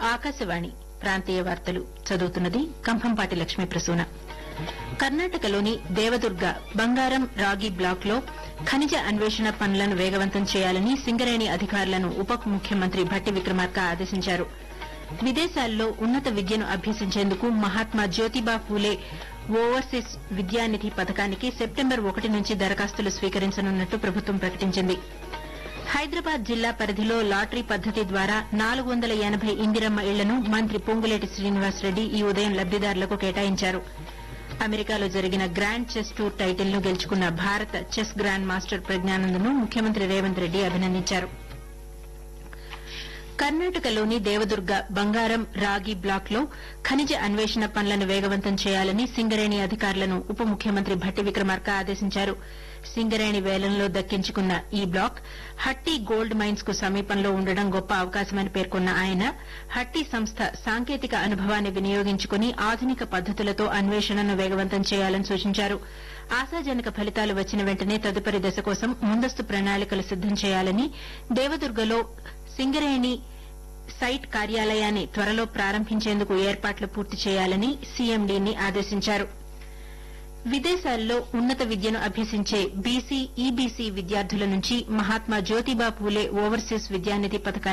ఆకాశవాణి ప్రాంతీయ వార్తలు చదువుతున్నది కంభంపాటి లక్ష్మీ ప్రసూన కర్ణాటకలోని దేవదుర్గ బంగారం రాగి బ్లాక్ లో ఖనిజ అన్వేషణ పనులను వేగవంతం చేయాలని సింగరేణి అధికారులను ఉప ముఖ్యమంత్రి భట్టి విక్రమార్క ఆదేశించారు విదేశాల్లో ఉన్నత విద్యను అభ్యసించేందుకు మహాత్మా జ్యోతిబా ఫూలే ఓవర్సీస్ విద్యానిధి పథకానికి సెప్టెంబర్ ఒకటి నుంచి దరఖాస్తులు స్వీకరించనున్నట్టు ప్రభుత్వం ప్రకటించింది హైదరాబాద్ జిల్లా పరిధిలో లాటరీ పద్దతి ద్వారా నాలుగు వందల ఎనబై ఇందిరమ్మ ఇళ్లను మంత్రి పొంగులేటి శ్రీనివాసరెడ్డి ఈ ఉదయం లబ్దిదారులకు కేటాయించారు అమెరికాలో జరిగిన గ్రాండ్ చెస్ టూర్ టైటిల్ను గెలుచుకున్న భారత చెస్ గ్రాండ్ మాస్టర్ ప్రజ్ఞానందను ముఖ్యమంత్రి రేవంత్ రెడ్డి అభినందించారు కర్ణాటకలోని దేవదుర్గ బంగారం రాగి బ్లాక్ లో ఖనిజ అన్వేషణ పనులను వేగవంతం చేయాలని సింగరేణి అధికారులను ఉప ముఖ్యమంత్రి భట్టి విక్రమార్క ఆదేశించారు సింగరేణి వేలంలో దక్కించుకున్న ఈ బ్లాక్ హట్టి గోల్డ్ మైన్స్ కు సమీపంలో ఉండడం గొప్ప అవకాశమని పేర్కొన్న ఆయన హట్టి సంస్థ సాంకేతిక అనుభవాన్ని వినియోగించుకుని ఆధునిక పద్దతులతో అన్వేషణను వేగవంతం చేయాలని సూచించారు ఆశాజనక ఫలితాలు వచ్చిన వెంటనే తదుపరి దశ కోసం ముందస్తు ప్రణాళికలు సిద్దం చేయాలని దేవదుర్గలో సింగరేణి సైట్ కార్యాలయాన్ని త్వరలో ప్రారంభించేందుకు ఏర్పాట్లు పూర్తి చేయాలని సీఎండీని ఆదేశించారు విదేశాల్లో ఉన్నత విద్యను అభ్యసించే బీసీ ఈబీసీ విద్యార్థుల నుంచి మహాత్మా జ్యోతిబా పూలే ఓవర్సీస్ విద్యానిధి పథకాన్ని